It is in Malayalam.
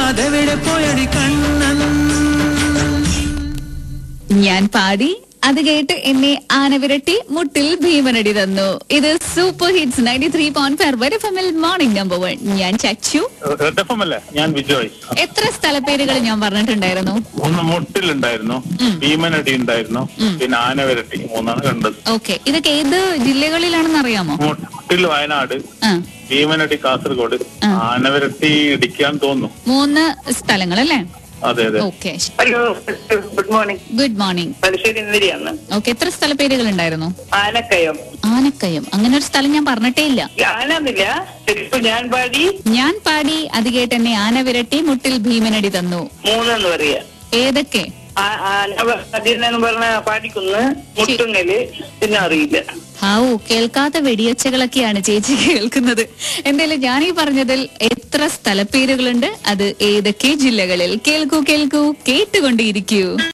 അതെവിടെ പോയടി കണ്ണൻ ഞാൻ പാടി അത് കേട്ട് എന്നെ ആനവിരട്ടി മുട്ടിൽ ഭീമനടി തന്നു ഇത് super hits ninety three point five വരെ ഫമിൽ മോർണിംഗ് നമ്പർ വൺ ഞാൻ ചച്ചു റെഡഫമല്ലേ ഞാൻ വിജോയ് എത്ര സ്ഥലപ്പേരുകൾ ഞാൻ പറഞ്ഞിട്ടുണ്ടായിരുന്നു ഒന്ന് മുട്ടിലുണ്ടായിരുന്നു ഭീമനടി ഉണ്ടായിരുന്നു പിന്നെ ആനവരട്ടി മൂന്നാണ് കണ്ടത് ഓക്കെ ഇതൊക്കെ ഏത് ജില്ലകളിലാണെന്ന് അറിയാമോ മുട്ടിൽ വയനാട് ആ ഭീമനടി കാസർഗോഡ് ആ. ആനവരട്ടി ഇടിക്കാൻ തോന്നുന്നു മൂന്ന് സ്ഥലങ്ങൾ അല്ലേ അതെ അതെ okay hello good morning good morning Thalassery ഇന്ദിരിയാണ് ഓക്കെ എത്ര സ്ഥലപ്പേരുകൾ ഉണ്ടായിരുന്നു ആനക്കയം ആനക്കയം അങ്ങനെ ഒരു സ്ഥലം ഞാൻ പറഞ്ഞിട്ടേ ഇല്ല ആനന്നില്ല ശരിക്കും ഞാൻ പാടി ഞാൻ പാടി അത് കേട്ട് എന്നെ ആനവിരട്ടി മുട്ടിൽ ഭീമനടി തന്നു മൂന്നെന്ന് പറയാ ഏതൊക്കെ ആ- ആന അതിനെന്ന് പറഞ്ഞ പാടിക്കുന്ന് മുട്ടുങ്ങല് പിന്നെ അറിയില്ല ഹാവു കേൾക്കാത്ത വെടിയൊച്ചകളൊക്കെയാണ് ചേച്ചി കേൾക്കുന്നത് എന്തായാലും ഞാൻ ഈ പറഞ്ഞതിൽ എത്ര സ്ഥലപ്പേരുകളുണ്ട് അത് ഏതൊക്കെ ജില്ലകളിൽ കേൾക്കൂ കേൾക്കൂ കേട്ടുകൊണ്ടേയിരിക്കൂ